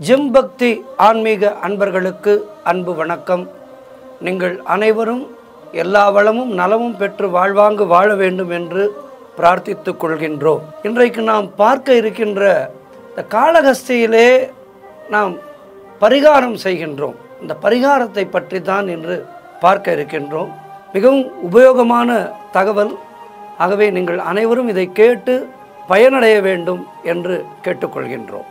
gym பக்தி ஆன்மீக அன்பர்களுக்கு அன்பு வணக்கம் நீங்கள் அனைவரும் எல்லா வளமும் நலமும் பெற்று வாழ்வாங்கு வாழ வேண்டும் என்று பிரார்த்தித்துக் கொள்கின்றோம் இன்றைக்கு நாம் பார்க்க இருக்கின்ற இந்த காளகஸ்தியிலே நாம் பரிகாரம் செய்கின்றோம் இந்த பரிகாரத்தை பற்றி தான் இன்று பார்க்க இருக்கின்றோம் மிகவும் உபயோகமான தகவல் ஆகவே நீங்கள் அனைவரும் இதை கேட்டு பயனடைய வேண்டும் என்று கேட்டுக்கொள்கின்றோம்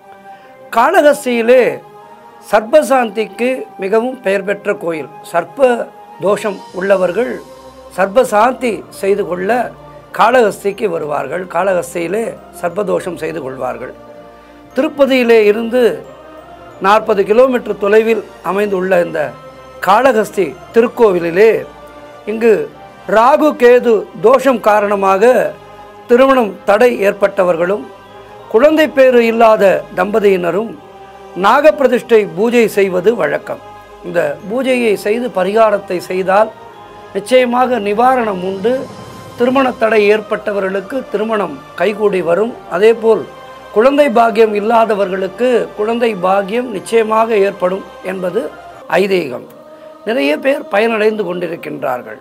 காளகஸ்தியிலே சர்ப்பசாந்திக்கு மிகவும் பெயர் பெற்ற கோயில் சர்ப்ப தோஷம் உள்ளவர்கள் சர்ப்பசாந்தி செய்து கொள்ள காளகஸ்திக்கு வருவார்கள் காளகஸ்தியிலே சர்ப்பதோஷம் செய்து கொள்வார்கள் திருப்பதியிலே இருந்து நாற்பது கிலோமீட்டர் தொலைவில் அமைந்துள்ள இந்த காளகஸ்தி திருக்கோவிலிலே இங்கு ராகு கேது தோஷம் காரணமாக திருமணம் தடை ஏற்பட்டவர்களும் குழந்தை பேறு இல்லாத தம்பதியினரும் நாகப்பிரதிஷ்டை பூஜை செய்வது வழக்கம் இந்த பூஜையை செய்து பரிகாரத்தை செய்தால் நிச்சயமாக நிவாரணம் உண்டு திருமண தடை ஏற்பட்டவர்களுக்கு திருமணம் கைகூடி வரும் அதேபோல் குழந்தை பாக்கியம் இல்லாதவர்களுக்கு குழந்தை பாக்கியம் நிச்சயமாக ஏற்படும் என்பது ஐதீகம் நிறைய பேர் பயனடைந்து கொண்டிருக்கின்றார்கள்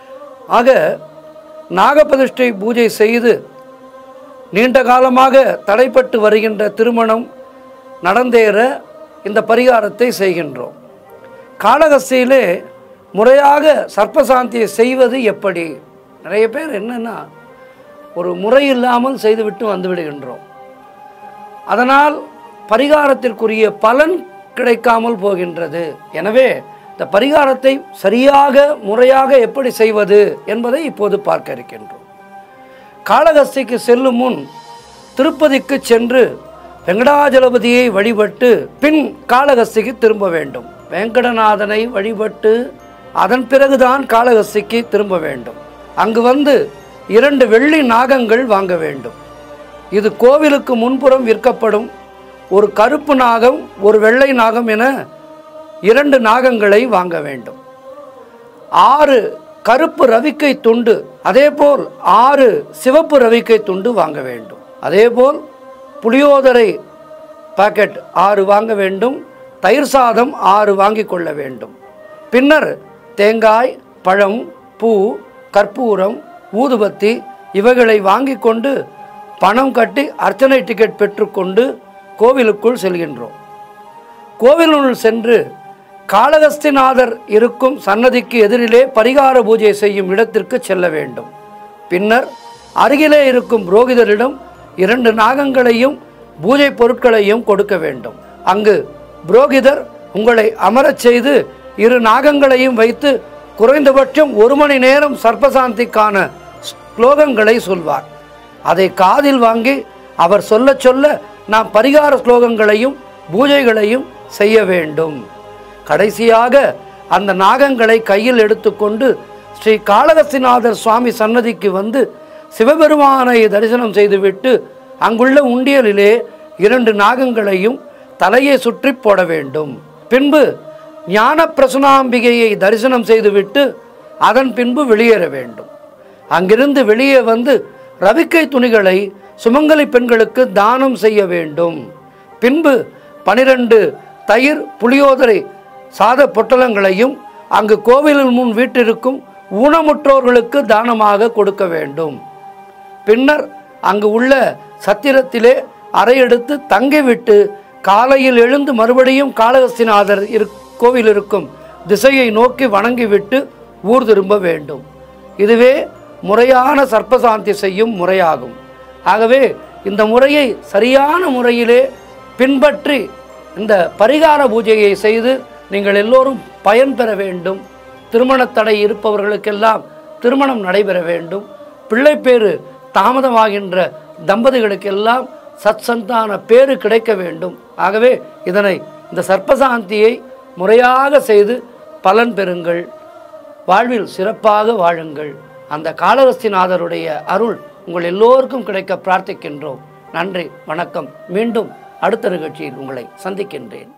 ஆக நாகப்பிரதிஷ்டை பூஜை செய்து நீண்ட காலமாக தடைப்பட்டு வருகின்ற திருமணம் நடந்தேற இந்த பரிகாரத்தை செய்கின்றோம் காளகஸ்தியிலே முறையாக சர்ப்பசாந்தியை செய்வது எப்படி நிறைய பேர் என்னென்னா ஒரு முறை இல்லாமல் செய்துவிட்டு வந்து விடுகின்றோம் அதனால் பரிகாரத்திற்குரிய பலன் கிடைக்காமல் போகின்றது எனவே இந்த பரிகாரத்தை சரியாக முறையாக எப்படி செய்வது என்பதை இப்போது பார்க்க இருக்கின்றோம் காளகஸ்திக்கு செல்லும் முன் திருப்பதிக்கு சென்று வெங்கடாஜலபதியை வழிபட்டு பின் காளகஸ்திக்கு திரும்ப வேண்டும் வெங்கடநாதனை வழிபட்டு அதன் பிறகுதான் காளகஸ்திக்கு திரும்ப வேண்டும் அங்கு வந்து இரண்டு வெள்ளி நாகங்கள் வாங்க வேண்டும் இது கோவிலுக்கு முன்புறம் விற்கப்படும் ஒரு கருப்பு நாகம் ஒரு வெள்ளை நாகம் என இரண்டு நாகங்களை வாங்க வேண்டும் ஆறு கருப்பு ரவிக்கை துண்டு அதேபோல் ஆறு சிவப்பு ரவிக்கை துண்டு வாங்க வேண்டும் அதேபோல் புளியோதரை பாக்கெட் ஆறு வாங்க வேண்டும் தயிர் சாதம் ஆறு வாங்கி கொள்ள வேண்டும் பின்னர் தேங்காய் பழம் பூ கற்பூரம் ஊதுபத்தி இவைகளை வாங்கி கொண்டு பணம் கட்டி அர்ச்சனை டிக்கெட் பெற்றுக்கொண்டு கோவிலுக்குள் செல்கின்றோம் கோவிலுள் சென்று காளகஸ்திநாதர் இருக்கும் சன்னதிக்கு எதிரிலே பரிகார பூஜை செய்யும் இடத்திற்கு செல்ல வேண்டும் பின்னர் அருகிலே இருக்கும் புரோகிதரிடம் இரண்டு நாகங்களையும் பூஜை பொருட்களையும் கொடுக்க வேண்டும் அங்கு புரோகிதர் உங்களை அமரச் செய்து இரு நாகங்களையும் வைத்து குறைந்தபட்சம் ஒரு மணி நேரம் சர்ப்பசாந்திக்கான ஸ்லோகங்களை சொல்வார் அதை காதில் வாங்கி அவர் சொல்ல சொல்ல நாம் பரிகார ஸ்லோகங்களையும் பூஜைகளையும் செய்ய வேண்டும் கடைசியாக அந்த நாகங்களை கையில் எடுத்துக்கொண்டு ஸ்ரீ காளகஸ்திநாதர் சுவாமி சன்னதிக்கு வந்து சிவபெருமானை தரிசனம் செய்துவிட்டு அங்குள்ள உண்டியலிலே இரண்டு நாகங்களையும் தலையை சுற்றி போட வேண்டும் பின்பு ஞான பிரசுனாம்பிகையை தரிசனம் செய்துவிட்டு அதன் பின்பு வெளியேற வேண்டும் அங்கிருந்து வெளியே வந்து ரவிக்கை துணிகளை சுமங்கலி பெண்களுக்கு தானம் செய்ய வேண்டும் பின்பு பனிரெண்டு தயிர் புளியோதரை சாத பொட்டலங்களையும் அங்கு கோவிலின் முன் வீட்டிற்கும் ஊனமுற்றோர்களுக்கு தானமாக கொடுக்க வேண்டும் பின்னர் அங்கு உள்ள சத்திரத்திலே அறையெடுத்து தங்கிவிட்டு காலையில் எழுந்து மறுபடியும் காளகஸ்திநாதர் இரு கோவில் இருக்கும் திசையை நோக்கி வணங்கிவிட்டு ஊர் திரும்ப வேண்டும் இதுவே முறையான சர்ப்பசாந்தி செய்யும் முறையாகும் ஆகவே இந்த முறையை சரியான முறையிலே பின்பற்றி இந்த பரிகார பூஜையை செய்து நீங்கள் எல்லோரும் பயன்பெற வேண்டும் திருமணத் தடை இருப்பவர்களுக்கெல்லாம் திருமணம் நடைபெற வேண்டும் பிள்ளைப்பேறு தாமதமாகின்ற தம்பதிகளுக்கெல்லாம் சத் சந்தான பேறு கிடைக்க வேண்டும் ஆகவே இதனை இந்த சர்ப்பசாந்தியை முறையாக செய்து பலன் பெறுங்கள் வாழ்வில் சிறப்பாக வாழுங்கள் அந்த காளகஸ்திநாதருடைய அருள் உங்கள் எல்லோருக்கும் கிடைக்க பிரார்த்திக்கின்றோம் நன்றி வணக்கம் மீண்டும் அடுத்த நிகழ்ச்சியில் உங்களை சந்திக்கின்றேன்